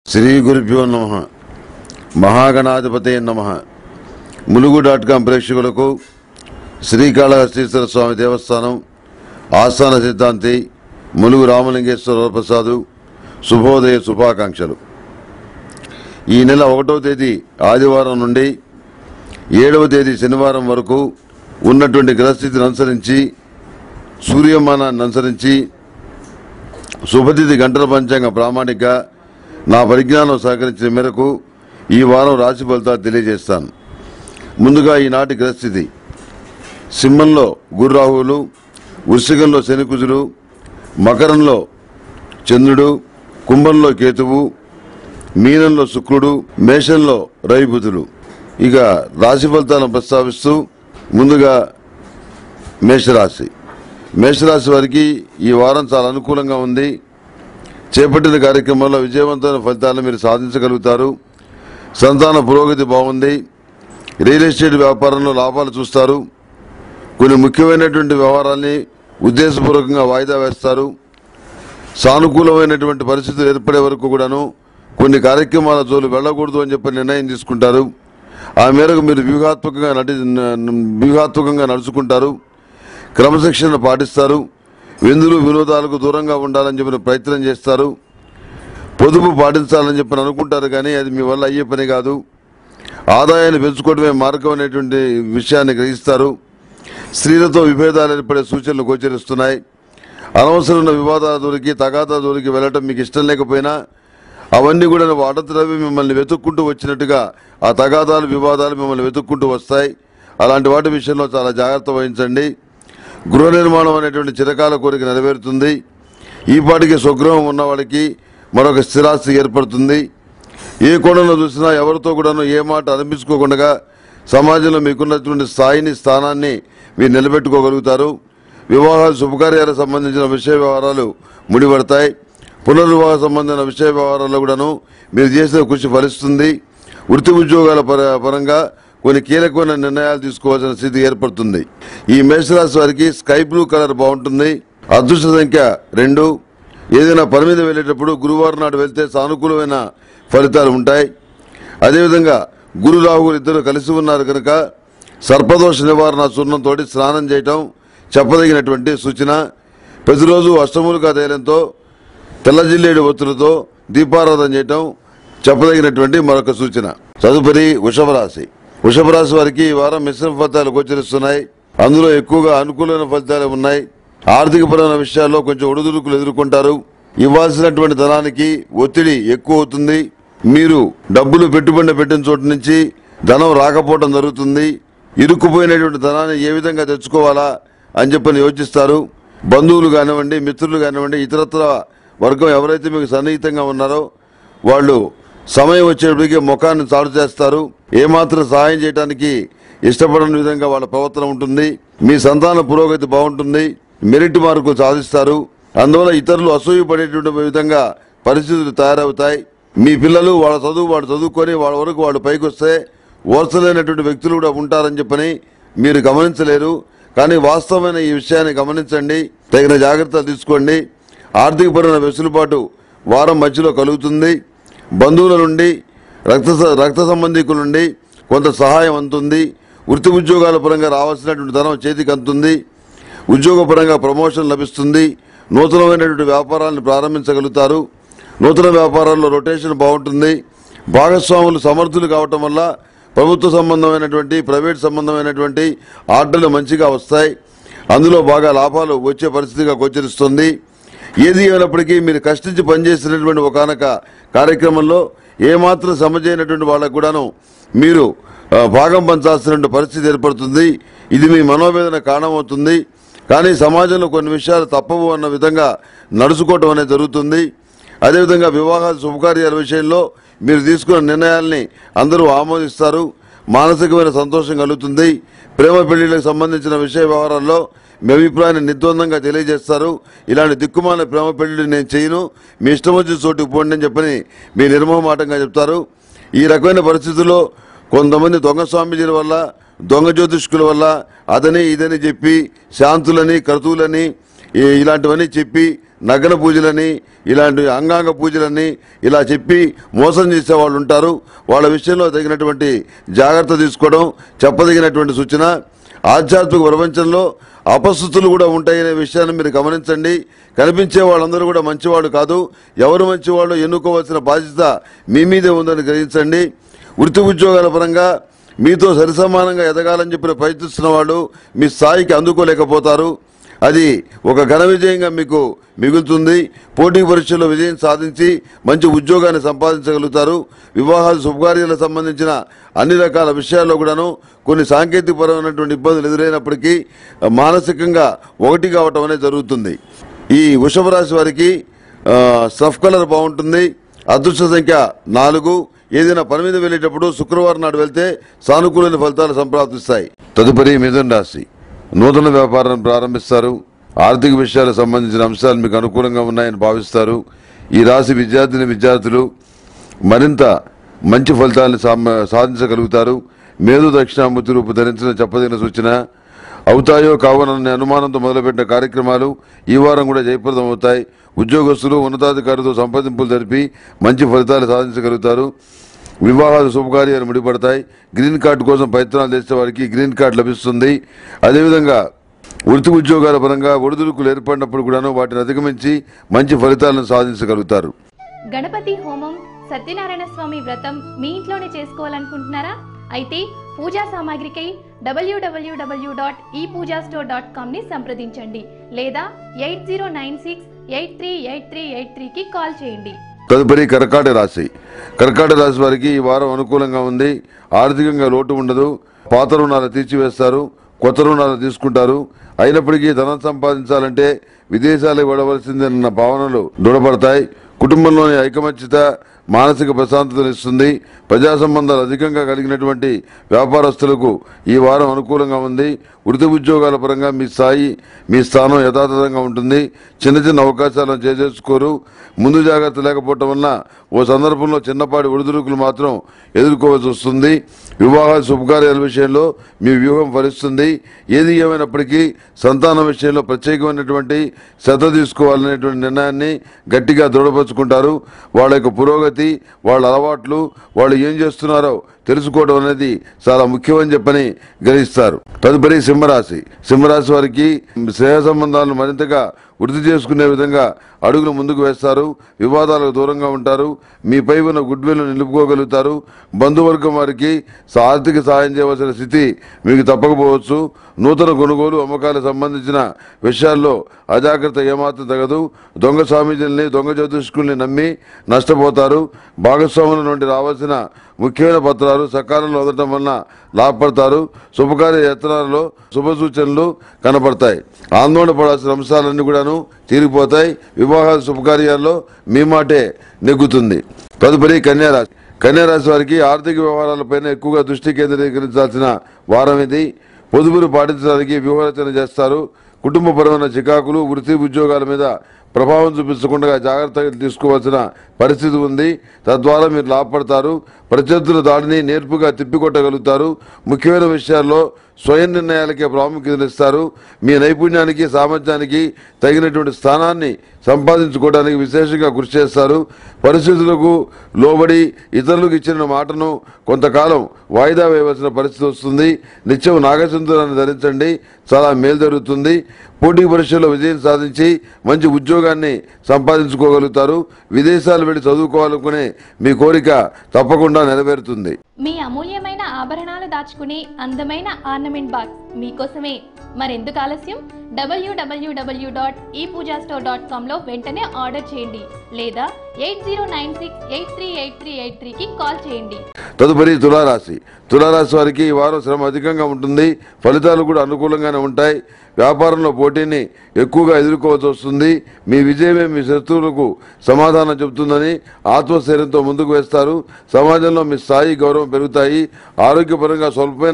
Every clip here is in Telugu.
శ్రీ గురుభ్యో నమ మహాగణాధిపతే నమ ములుగు డాట్ కాం ప్రేక్షకులకు శ్రీకాళహస్తీశ్వర స్వామి దేవస్థానం ఆస్థాన సిద్ధాంతి ములుగు రామలింగేశ్వర వరప్రసాదు శుభోదయ శుభాకాంక్షలు ఈ నెల ఒకటవ తేదీ ఆదివారం నుండి ఏడవ తేదీ శనివారం వరకు ఉన్నటువంటి గ్రహస్థితిని అనుసరించి సూర్యమానాన్ని అనుసరించి శుభతిథి గంటల పంచాంగ ప్రామాణిక నా పరిజ్ఞానం సహకరించిన మేరకు ఈ వారం రాశి ఫలితాలు తెలియజేస్తాను ముందుగా ఈనాటి గ్రహస్థితి సింహంలో గురురాహువులు వృశ్చికంలో శనికుజులు మకరంలో చంద్రుడు కుంభంలో కేతువు మీనంలో శుక్రుడు మేషంలో రవిబుధులు ఇక రాశి ఫలితాలను ప్రస్తావిస్తూ ముందుగా మేషరాశి మేషరాశి వారికి ఈ వారం చాలా అనుకూలంగా ఉంది చేపట్టిన కార్యక్రమంలో విజయవంతమైన ఫలితాలను మీరు సాధించగలుగుతారు సంతాన పురోగతి బాగుంది రియల్ ఎస్టేట్ వ్యాపారంలో లాభాలు చూస్తారు కొన్ని ముఖ్యమైనటువంటి వ్యవహారాల్ని ఉద్దేశపూర్వకంగా వాయిదా వేస్తారు సానుకూలమైనటువంటి పరిస్థితులు ఏర్పడే వరకు కూడాను కొన్ని కార్యక్రమాల జోలు వెళ్ళకూడదు అని చెప్పి నిర్ణయం తీసుకుంటారు ఆ మేరకు మీరు వ్యూహాత్మకంగా నటి వ్యూహాత్మకంగా నడుచుకుంటారు క్రమశిక్షణ పాటిస్తారు విందులు వినోదాలకు దూరంగా ఉండాలని చెప్పిన ప్రయత్నం చేస్తారు పొదుపు పాటించాలని చెప్పి అనుకుంటారు కానీ అది మీ వల్ల అయ్యే పని కాదు ఆదాయాన్ని పెంచుకోవడమే మార్గం అనేటువంటి విషయాన్ని గ్రహిస్తారు స్త్రీలతో విభేదాలు ఏర్పడే సూచనలు గోచరిస్తున్నాయి అనవసరమైన వివాదాల దొరికి తగాదా దొరికి వెళ్ళటం మీకు ఇష్టం లేకపోయినా అవన్నీ కూడా వాటంతరవి మిమ్మల్ని వెతుక్కుంటూ వచ్చినట్టుగా ఆ తగాదాలు వివాదాలు మిమ్మల్ని వెతుక్కుంటూ వస్తాయి అలాంటి వాటి విషయంలో చాలా జాగ్రత్త వహించండి గృహ నిర్మాణం అనేటువంటి చిరకాల కోరిక నెరవేరుతుంది ఈ పాటికి స్వగృహం ఉన్న వాళ్ళకి మరొక స్థిరాస్తి ఏర్పడుతుంది ఏ కోణంలో చూసినా ఎవరితో కూడాను ఏ మాట అనిపించుకోకుండా సమాజంలో మీకున్నటువంటి స్థాయిని స్థానాన్ని మీరు నిలబెట్టుకోగలుగుతారు వివాహాలు శుభకార్యాలకు సంబంధించిన విషయ వ్యవహారాలు ముడిపడతాయి పునర్వివాహ సంబంధించిన విషయ వ్యవహారాల్లో కూడాను మీరు చేసిన కృషి ఫలిస్తుంది వృత్తి ఉద్యోగాల పర- పరంగా కొన్ని కీలకమైన నిర్ణయాలు తీసుకోవాల్సిన స్థితి ఏర్పడుతుంది ఈ మేషరాశి వారికి స్కై బ్లూ కలర్ బాగుంటుంది అదృష్ట సంఖ్య రెండు ఏదైనా పని మీద వెళ్ళేటప్పుడు గురువారం నాడు వెళ్తే సానుకూలమైన ఫలితాలు ఉంటాయి అదేవిధంగా గురు రాహువులు ఇద్దరు కలిసి ఉన్నారు కనుక సర్పదోష నివారణ చూర్ణంతో స్నానం చేయటం చెప్పదగినటువంటి సూచన ప్రతిరోజు అష్టములుగా తేలంతో తెల్లజిల్లేడు ఒత్తులతో దీపారాధన చేయటం చెప్పదగినటువంటి మరొక సూచన తదుపరి వృషభ రాశి వృషభ రాశి వారికి ఈ వారం మిశ్రమ ఫలితాలు గోచరిస్తున్నాయి అందులో ఎక్కువగా అనుకూలమైన ఫలితాలు ఉన్నాయి ఆర్థిక పరమైన విషయాల్లో కొంచెం ఒడిదుడుకులు ఎదుర్కొంటారు ఇవ్వాల్సినటువంటి ధనానికి ఒత్తిడి ఎక్కువ అవుతుంది మీరు డబ్బులు పెట్టుబడి పెట్టిన చోటు నుంచి ధనం రాకపోవడం జరుగుతుంది ఇరుక్కుపోయినటువంటి ధనాన్ని ఏ విధంగా తెచ్చుకోవాలా అని చెప్పని యోచిస్తారు బంధువులు కానివ్వండి మిత్రులు కానివ్వండి ఇతరత్ర వర్గం ఎవరైతే మీకు సన్నిహితంగా ఉన్నారో వాళ్ళు సమయం వచ్చేటప్పటికి ముఖాన్ని చాటు చేస్తారు ఏమాత్రం సహాయం చేయడానికి ఇష్టపడని విధంగా వాళ్ళ ప్రవర్తన ఉంటుంది మీ సంతాన పురోగతి బాగుంటుంది మెరిట్ మార్కులు సాధిస్తారు అందువల్ల ఇతరులు అసూయ పడేటువంటి విధంగా పరిస్థితులు తయారవుతాయి మీ పిల్లలు వాళ్ళ చదువు వాడు చదువుకొని వాళ్ళ వరకు వాళ్ళు పైకి వస్తే ఓర్చలేనటువంటి వ్యక్తులు కూడా ఉంటారని చెప్పని మీరు గమనించలేరు కానీ వాస్తవమైన ఈ విషయాన్ని గమనించండి తగిన జాగ్రత్తలు తీసుకోండి ఆర్థికపరమైన వెసులుబాటు వారం మధ్యలో కలుగుతుంది బంధువుల నుండి రక్త స- రక్త సంబంధికుల నుండి కొంత సహాయం అందుతుంది వృత్తి ఉద్యోగాల పరంగా రావాల్సినటువంటి ధనం చేతికి అందుతుంది ఉద్యోగపరంగా ప్రమోషన్ లభిస్తుంది నూతనమైనటువంటి వ్యాపారాలను ప్రారంభించగలుగుతారు నూతన వ్యాపారాల్లో రొటేషన్ బాగుంటుంది భాగస్వాములు సమర్థులు కావటం వల్ల ప్రభుత్వ సంబంధమైనటువంటి ప్రైవేట్ సంబంధమైనటువంటి ఆర్డర్లు మంచిగా వస్తాయి అందులో బాగా లాభాలు వచ్చే పరిస్థితిగా గోచరిస్తుంది ఏది అయినప్పటికీ మీరు కష్టించి పనిచేసినటువంటి ఒకనొక కార్యక్రమంలో ఏమాత్రం సమజైనటువంటి వాళ్ళకు కూడాను మీరు ఆ, భాగం పంచాల్సినటువంటి పరిస్థితి ఏర్పడుతుంది ఇది మీ మనోవేదన కారణమవుతుంది కానీ సమాజంలో కొన్ని విషయాలు తప్పవు అన్న విధంగా నడుచుకోవటం అనేది జరుగుతుంది అదేవిధంగా వివాహాల శుభకార్యాల విషయంలో మీరు తీసుకున్న నిర్ణయాల్ని అందరూ ఆమోదిస్తారు మానసికమైన సంతోషం కలుగుతుంది ప్రేమ పెళ్లిళ్ళకి సంబంధించిన విషయ వ్యవహారాల్లో మీ అభిప్రాయాన్ని నిర్ద్వందంగా తెలియజేస్తారు ఇలాంటి దిక్కుమాల ప్రేమ పెళ్లి నేను చేయను మీ ఇష్టం వచ్చిన చోటుకు పోండి అని చెప్పని మీ నిర్మోహమాటంగా చెప్తారు ఈ రకమైన పరిస్థితుల్లో కొంతమంది దొంగ స్వామీజీల వల్ల దొంగ జ్యోతిష్కుల వల్ల అదని ఇదని చెప్పి శాంతులని క్రతువులని ఈ- ఇలాంటివన్నీ చెప్పి నగ్న పూజలని ఇలాంటి అంగాంగ పూజలని ఇలా చెప్పి మోసం చేసే వాళ్ళు ఉంటారు వాళ్ళ విషయంలో తగినటువంటి జాగ్రత్త తీసుకోవడం చెప్పదగినటువంటి సూచన ఆధ్యాత్మిక ప్రపంచంలో అపస్థుతులు కూడా ఉంటాయనే విషయాన్ని మీరు గమనించండి కనిపించే వాళ్ళందరూ కూడా మంచివాళ్ళు కాదు ఎవరు మంచివాళ్ళు ఎన్నుకోవాల్సిన బాధ్యత మీ మీదే ఉందని గ్రహించండి వృత్తి ఉద్యోగాల పరంగా మీతో సరిసమానంగా ఎదగాలని చెప్పిన ప్రయత్నిస్తున్న వాళ్ళు మీ స్థాయికి అందుకోలేకపోతారు అది ఒక ఘన విజయంగా మీకు మిగులుతుంది పోటీ పరీక్షల్లో విజయం సాధించి మంచి ఉద్యోగాన్ని సంపాదించగలుగుతారు వివాహాలు శుభకార్యాలకు సంబంధించిన అన్ని రకాల విషయాల్లో కూడాను కొన్ని సాంకేతికపరమైనటువంటి ఇబ్బందులు ఎదురైనప్పటికీ మానసికంగా ఒకటి కావటం అనేది జరుగుతుంది ఈ వృషభ రాశి వారికి ఆ, స్రఫ్ కలర్ బాగుంటుంది అదృష్ట సంఖ్య నాలుగు ఏదైనా పని మీద వెళ్ళేటప్పుడు శుక్రవారం నాడు వెళ్తే సానుకూలమైన ఫలితాలు సంప్రాప్తిస్తాయి తదుపరి మిథున రాశి నూతన వ్యాపారాన్ని ప్రారంభిస్తారు ఆర్థిక విషయాలకు సంబంధించిన అంశాలు మీకు అనుకూలంగా ఉన్నాయని భావిస్తారు ఈ రాశి విద్యార్థిని విద్యార్థులు మరింత మంచి ఫలితాలను సామ- సాధించగలుగుతారు మేధు దక్షిణామూర్తి రూపు ధరించిన చెప్పదగిన సూచన అవుతాయో కావననే అనుమానంతో మొదలుపెట్టిన కార్యక్రమాలు ఈ వారం కూడా జయప్రదం అవుతాయి ఉద్యోగస్తులు ఉన్నతాధికారులతో సంప్రదింపులు జరిపి మంచి ఫలితాలు సాధించగలుగుతారు వివాహాలు శుభకార్యాలు ముడిపడతాయి గ్రీన్ కార్డు కోసం ప్రయత్నాలు చేసే వారికి గ్రీన్ కార్డు లభిస్తుంది అదేవిధంగా వృత్తి ఉద్యోగాల పరంగా ఒడిదుడుకులు ఏర్పడినప్పుడు కూడాను వాటిని అధిగమించి మంచి ఫలితాలను సాధించగలుగుతారు గణపతి హోమం సత్యనారాయణ స్వామి వ్రతం మీ ఇంట్లోనే చేసుకోవాలనుకుంటున్నారా అయితే పూజా సామాగ్రికై డబ్ల్యూడబ్ల్యూడబ్ల్యూ డాట్ ఈ పూజా స్టోర్ డాట్ కామ్ని సంప్రదించండి లేదా eight zero nine six eight three eight three eight త్రీకి కాల్ చేయండి తదుపరి కర్కాట రాశి కర్కాట రాశి వారికి ఈ వారం అనుకూలంగా ఉంది ఆర్థికంగా లోటు ఉండదు పాత రుణాలు తీర్చివేస్తారు కొత్త రుణాలు తీసుకుంటారు అయినప్పటికీ ధనం సంపాదించాలంటే విదేశాలకు వెళ్ళవలసిందన్న భావనలు దృఢపడతాయి కుటుంబంలోని ఐకమత్యత మానసిక ప్రశాంతతను ఇస్తుంది ప్రజా సంబంధాలు అధికంగా కలిగినటువంటి వ్యాపారస్తులకు ఈ వారం అనుకూలంగా ఉంది వృత్తి ఉద్యోగాల పరంగా మీ స్థాయి మీ స్థానం యథాతథంగా ఉంటుంది చిన్న చిన్న అవకాశాలను చేసేసుకోరు ముందు జాగ్రత్త లేకపోవటం వలన ఓ సందర్భంలో చిన్నపాటి ఒడిదుడుకులు మాత్రం ఎదుర్కోవాల్సి వస్తుంది వివాహాల శుభకార్యాల విషయంలో మీ వ్యూహం ఫలిస్తుంది ఏది ఏమైనప్పటికీ సంతానం విషయంలో ప్రత్యేకమైనటువంటి శ్రద్ధ తీసుకోవాలనేటువంటి నిర్ణయాన్ని గట్టిగా దృఢపరుచుకుంటారు వాళ్ళ యొక్క పురోగతి వాళ్ళ అలవాట్లు వాళ్ళు ఏం చేస్తున్నారో తెలుసుకోవడం అనేది చాలా ముఖ్యమని చెప్పని గ్రహిస్తారు తదుపరి సింహరాశి సింహరాశి వారికి స్నేహ సంబంధాలను మరింతగా వృద్ధి చేసుకునే విధంగా అడుగులు ముందుకు వేస్తారు వివాదాలకు దూరంగా ఉంటారు మీపై ఉన్న గుడ్ విల్ నిలుపుకోగలుగుతారు బంధువర్గం వారికి సా- ఆర్థిక సహాయం చేయవలసిన స్థితి మీకు తప్పకపోవచ్చు నూతన కొనుగోలు అమ్మకాలకు సంబంధించిన విషయాల్లో అజాగ్రత్త ఏమాత్రం తగదు దొంగ స్వామీజీల్ని దొంగ జ్యోతిష్కుల్ని నమ్మి నష్టపోతారు భాగస్వాముల నుండి రావాల్సిన ముఖ్యమైన పత్రాలు సకాలంలో వదలటం వలన లాభపడతారు శుభకార్య యత్నాలలో శుభ సూచనలు కనపడతాయి ఆందోళన పడాల్సిన అంశాలన్నీ కూడాను తీరిపోతాయి వివాహాల శుభకార్యాల్లో మీ మాటే నెగ్గుతుంది తదుపరి కన్యారాశి కన్యారాశి వారికి ఆర్థిక వ్యవహారాలపైన ఎక్కువగా దృష్టి కేంద్రీకరించాల్సిన వారం ఇది పొదుపులు పాటించడానికి వ్యూహరచన చేస్తారు కుటుంబపరమైన చికాకులు వృత్తి ఉద్యోగాల మీద ప్రభావం చూపించకుండా జాగ్రత్తలు తీసుకోవాల్సిన పరిస్థితి ఉంది తద్వారా మీరు లాభపడతారు ప్రత్యర్థుల దాడిని నేర్పుగా తిప్పికొట్టగలుగుతారు ముఖ్యమైన విషయాల్లో స్వయం నిర్ణయాలకే ప్రాముఖ్యతనిస్తారు మీ నైపుణ్యానికి సామర్థ్యానికి తగినటువంటి స్థానాన్ని సంపాదించుకోవడానికి విశేషంగా కృషి చేస్తారు పరిస్థితులకు లోబడి ఇతరులకు ఇచ్చిన మాటను కొంతకాలం వాయిదా వేయవలసిన పరిస్థితి వస్తుంది నిత్యం నాగసింధురాన్ని ధరించండి చాలా మేలు జరుగుతుంది పోటీ పరీక్షల్లో విజయం సాధించి మంచి ఉద్యోగాన్ని సంపాదించుకోగలుగుతారు విదేశాలు వెళ్ళి చదువుకోవాలనుకునే మీ కోరిక తప్పకుండా నెరవేరుతుంది మీ అమూల్యమైన ఆభరణాలు దాచుకునే అందమైన ఆర్నమెంట్ బాక్స్ మీకోసమే మరెందుకు ఆలస్యం డబ్ల్యూడబ్ల్యూడబ్ల్యూ డాట్ ఈ పూజా స్టోర్ డాట్ కామ్లో వెంటనే ఆర్డర్ చేయండి లేదా eight zero nine six eight three eight three eight త్రీకి కాల్ చేయండి తదుపరి తులారాశి తులారాశి వారికి ఈ వారం శ్రమ అధికంగా ఉంటుంది ఫలితాలు కూడా అనుకూలంగానే ఉంటాయి వ్యాపారంలో పోటీని ఎక్కువగా ఎదుర్కోవాల్సి వస్తుంది మీ విజయమే మీ శత్రువులకు సమాధానం చెబుతుందని ఆత్మస్థైర్యంతో ముందుకు వేస్తారు సమాజంలో మీ స్థాయి గౌరవం పెరుగుతాయి ఆరోగ్యపరంగా స్వల్పమైన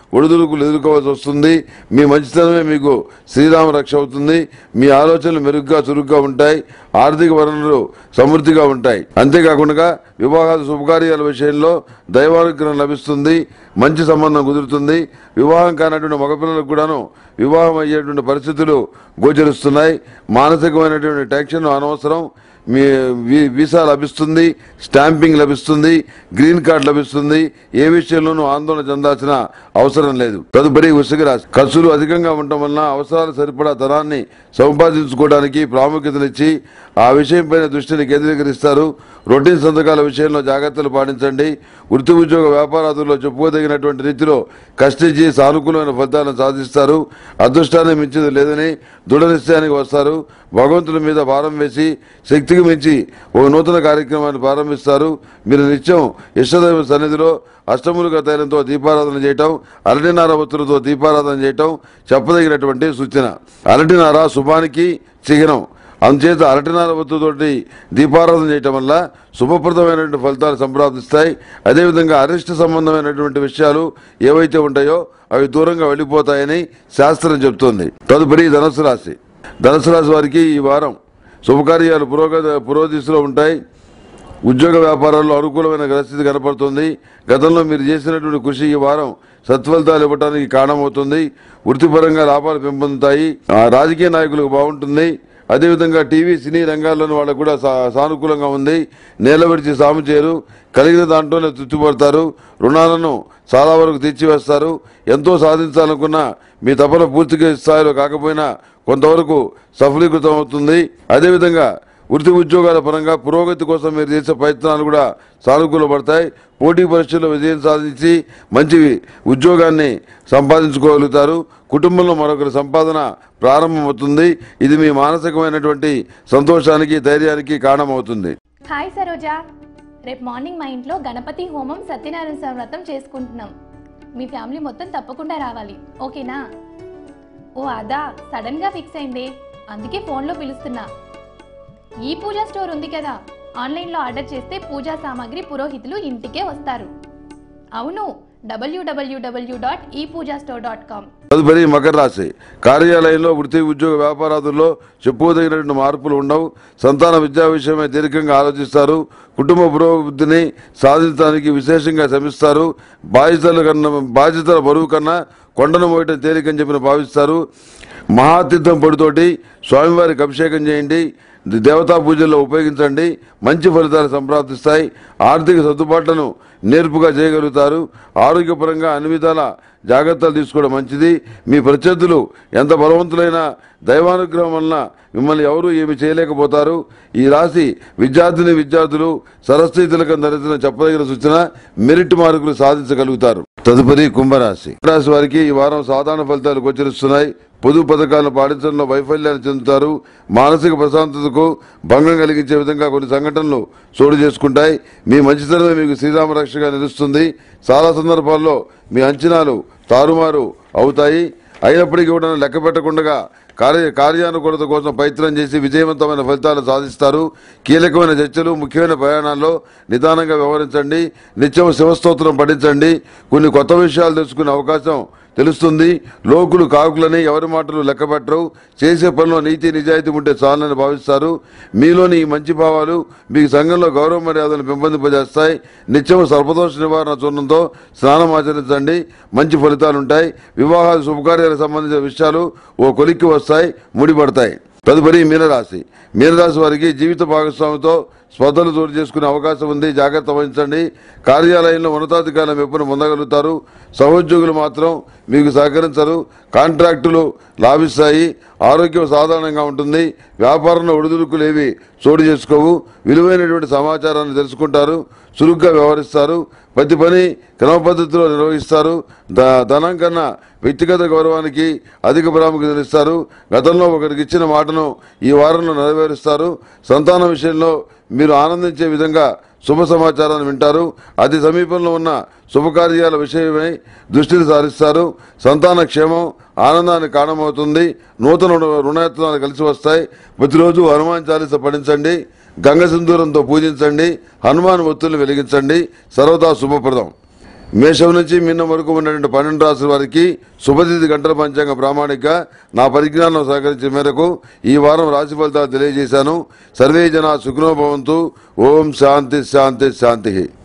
ఒడిదుడుకులు ఎదుర్కోవాల్సి వస్తుంది మీ మంచితనమే మీకు శ్రీరామ రక్ష అవుతుంది మీ ఆలోచనలు మెరుగ్గా చురుగ్గా ఉంటాయి ఆర్థిక వనరులు సమృద్ధిగా ఉంటాయి అంతేకాకుండా వివాహాలు శుభకార్యాల విషయంలో దైవానుగ్రహం లభిస్తుంది మంచి సంబంధం కుదురుతుంది వివాహం కానటువంటి మగపిల్లలకు కూడాను వివాహం అయ్యేటువంటి పరిస్థితులు గోచరిస్తున్నాయి మానసికమైనటువంటి టెన్షన్ అనవసరం మీ వీ- వీసా లభిస్తుంది స్టాంపింగ్ లభిస్తుంది గ్రీన్ కార్డ్ లభిస్తుంది ఏ విషయంలోనూ ఆందోళన చెందాల్సిన అవసరం లేదు తదుపరి వృషిక రాశి ఖర్చులు అధికంగా ఉండటం వలన అవసరాలు సరిపడా ధనాన్ని సంపాదించుకోవడానికి ప్రాముఖ్యతనిచ్చి ఆ విషయంపైన దృష్టిని కేంద్రీకరిస్తారు రొటీన్ సంతకాల విషయంలో జాగ్రత్తలు పాటించండి వృత్తి ఉద్యోగ వ్యాపారాదుల్లో చెప్పుకోదగినటువంటి రీతిలో కష్టించి సానుకూలమైన ఫలితాలను సాధిస్తారు అదృష్టాన్ని మించింది లేదని దృఢ నిశ్చయానికి వస్తారు భగవంతుని మీద భారం వేసి శక్తికి మించి ఒక నూతన కార్యక్రమాన్ని ప్రారంభిస్తారు మీరు నిత్యం ఇష్టదైవ సన్నిధిలో అష్టములుగా తైలంతో దీపారాధన చేయటం అరటినార ఒత్తులతో దీపారాధన చేయటం చెప్పదగినటువంటి సూచన అరటినార శుభానికి చిహ్నం అందుచేత అరటినార ఒత్తుతోటి దీపారాధన చేయటం వల్ల శుభప్రదమైనటువంటి ఫలితాలు సంప్రాప్తిస్తాయి అదేవిధంగా అరిష్ట సంబంధమైనటువంటి విషయాలు ఏవైతే ఉంటాయో అవి దూరంగా వెళ్ళిపోతాయని శాస్త్రం చెబుతోంది తదుపరి ధనుసు రాశి ధనుసు రాశి వారికి ఈ వారం శుభకార్యాలు పురోగతి పురోదిశలో ఉంటాయి ఉద్యోగ వ్యాపారాల్లో అనుకూలమైన గ్రహస్థితి కనపడుతుంది గతంలో మీరు చేసినటువంటి కృషి ఈ వారం సత్ఫలితాలు ఇవ్వడానికి కారణమవుతుంది వృత్తిపరంగా లాభాలు పెంపొందుతాయి ఆ రాజకీయ నాయకులకు బాగుంటుంది అదేవిధంగా టీవీ సినీ రంగాల్లోని వాళ్ళకు కూడా సా- సానుకూలంగా ఉంది నేల విడిచి సాము చేయరు కలిగిన దాంట్లోనే తృప్తిపడతారు రుణాలను చాలా వరకు తీర్చివేస్తారు ఎంతో సాధించాలనుకున్న మీ తపన పూర్తిగా స్థాయిలో కాకపోయినా కొంతవరకు సఫలీకృతం అవుతుంది అదేవిధంగా వృత్తి ఉద్యోగాల పరంగా పురోగతి కోసం మీరు చేసే ప్రయత్నాలు కూడా సానుకూలపడతాయి పోటీ పరీక్షల్లో విజయం సాధించి మంచి ఉద్యోగాన్ని సంపాదించుకోగలుగుతారు కుటుంబంలో మరొకరి సంపాదన ప్రారంభమవుతుంది ఇది మీ మానసికమైనటువంటి సంతోషానికి ధైర్యానికి కారణమవుతుంది హాయ్ సరోజా రేపు మార్నింగ్ మా ఇంట్లో గణపతి హోమం సత్యనారాయణ స్వామి వ్రతం చేసుకుంటున్నాం మీ ఫ్యామిలీ మొత్తం తప్పకుండా రావాలి ఓకేనా ఓ అదా సడన్ గా ఫిక్స్ అయింది అందుకే ఫోన్లో పిలుస్తున్నా ఈ పూజా స్టోర్ ఉంది కదా ఆన్లైన్లో ఆర్డర్ చేస్తే పూజా సామాగ్రి పురోహితులు ఇంటికే వస్తారు అవును డబ్ల్యూడబ్ల్యూడబ్ల్యూ డాట్ ఈ పూజా స్టోర్ డాట్ కామ్ తదుపరి మకర రాశి కార్యాలయంలో వృత్తి ఉద్యోగ వ్యాపారాదుల్లో చెప్పుకోదగినటువంటి మార్పులు ఉండవు సంతాన విద్యా విషయమై దీర్ఘంగా ఆలోచిస్తారు కుటుంబ పురోభివృద్ధిని సాధించడానికి విశేషంగా శ్రమిస్తారు బాధ్యతల కన్నా బాధ్యతల బరువు కన్నా కొండను మోయటం తేలికని చెప్పిన భావిస్తారు మహాతీర్థం పొడితోటి స్వామివారికి అభిషేకం చేయండి దేవతా పూజల్లో ఉపయోగించండి మంచి ఫలితాలు సంప్రాప్తిస్తాయి ఆర్థిక సర్దుబాట్లను నేర్పుగా చేయగలుగుతారు ఆరోగ్యపరంగా అన్ని విధాల జాగ్రత్తలు తీసుకోవడం మంచిది మీ ప్రత్యర్థులు ఎంత బలవంతులైనా దైవానుగ్రహం వలన మిమ్మల్ని ఎవరూ ఏమి చేయలేకపోతారు ఈ రాశి విద్యార్థిని విద్యార్థులు సరస్వతి తిలకం ధరించిన చెప్పదగిన సూచన మెరిట్ మార్కులు సాధించగలుగుతారు తదుపరి కుంభరాశి కుంభరాశి వారికి ఈ వారం సాధారణ ఫలితాలు గోచరిస్తున్నాయి పొదుపు పథకాలను పాటించడంలో వైఫల్యాన్ని చెందుతారు మానసిక ప్రశాంతతకు భంగం కలిగించే విధంగా కొన్ని సంఘటనలు చోటు చేసుకుంటాయి మీ మంచితనమే మీకు శ్రీరామ రక్షగా నిలుస్తుంది చాలా సందర్భాల్లో మీ అంచనాలు తారుమారు అవుతాయి అయినప్పటికీ కూడా లెక్క పెట్టకుండా కార్య కార్యానుకూలత కోసం ప్రయత్నం చేసి విజయవంతమైన ఫలితాలు సాధిస్తారు కీలకమైన చర్చలు ముఖ్యమైన ప్రయాణాల్లో నిదానంగా వ్యవహరించండి నిత్యం శివస్తోత్రం పఠించండి కొన్ని కొత్త విషయాలు తెలుసుకునే అవకాశం తెలుస్తుంది లోకులు కాకులని ఎవరి మాటలు లెక్కపెట్టరు చేసే పనిలో నీతి నిజాయితీ ఉంటే చాలని భావిస్తారు మీలోని ఈ మంచి భావాలు మీకు సంఘంలో గౌరవ మర్యాదలు పెంపొందింపజేస్తాయి నిత్యం సర్పదోష నివారణ చూడంతో స్నానం ఆచరించండి మంచి ఫలితాలు ఉంటాయి వివాహాలు శుభకార్యాలకు సంబంధించిన విషయాలు ఓ కొలిక్కి వస్తాయి ముడిపడతాయి తదుపరి మీనరాశి మీనరాశి వారికి జీవిత భాగస్వామితో స్పర్ధలు చోటు చేసుకునే అవకాశం ఉంది జాగ్రత్త వహించండి కార్యాలయంలో ఉన్నతాధికారుల మెప్పును పొందగలుగుతారు సహోద్యోగులు మాత్రం మీకు సహకరించరు కాంట్రాక్టులు లాభిస్తాయి ఆరోగ్యం సాధారణంగా ఉంటుంది వ్యాపారంలో ఒడిదుడుకులు ఏవి చోటు చేసుకోవు విలువైనటువంటి సమాచారాన్ని తెలుసుకుంటారు చురుగ్గా వ్యవహరిస్తారు ప్రతి పని క్రమ పద్ధతిలో నిర్వహిస్తారు ద- ధనం కన్నా వ్యక్తిగత గౌరవానికి అధిక ప్రాముఖ్యత ఇస్తారు గతంలో ఒకరికి ఇచ్చిన మాటను ఈ వారంలో నెరవేరుస్తారు సంతానం విషయంలో మీరు ఆనందించే విధంగా శుభ సమాచారాన్ని వింటారు అతి సమీపంలో ఉన్న శుభకార్యాల విషయమై దృష్టిని సారిస్తారు సంతాన క్షేమం ఆనందానికి కారణమవుతుంది నూతన రుణ- రుణయత్నాలు కలిసి వస్తాయి ప్రతిరోజు హనుమాన్ చాలీస పఠించండి గంగ సింధూరంతో పూజించండి హనుమాన్ ఒత్తులు వెలిగించండి సర్వదా శుభప్రదం మేషం నుంచి మిన్న వరకు ఉన్నటువంటి పన్నెండు రాసుల వారికి శుభతిథి గంటల పంచాంగ ప్రామాణిక నా పరిజ్ఞానం సహకరించిన మేరకు ఈ వారం రాశి ఫలితాలు తెలియజేశాను సర్వే జన సుఖనోభవంతు ఓం శాంతి శాంతి శాంతి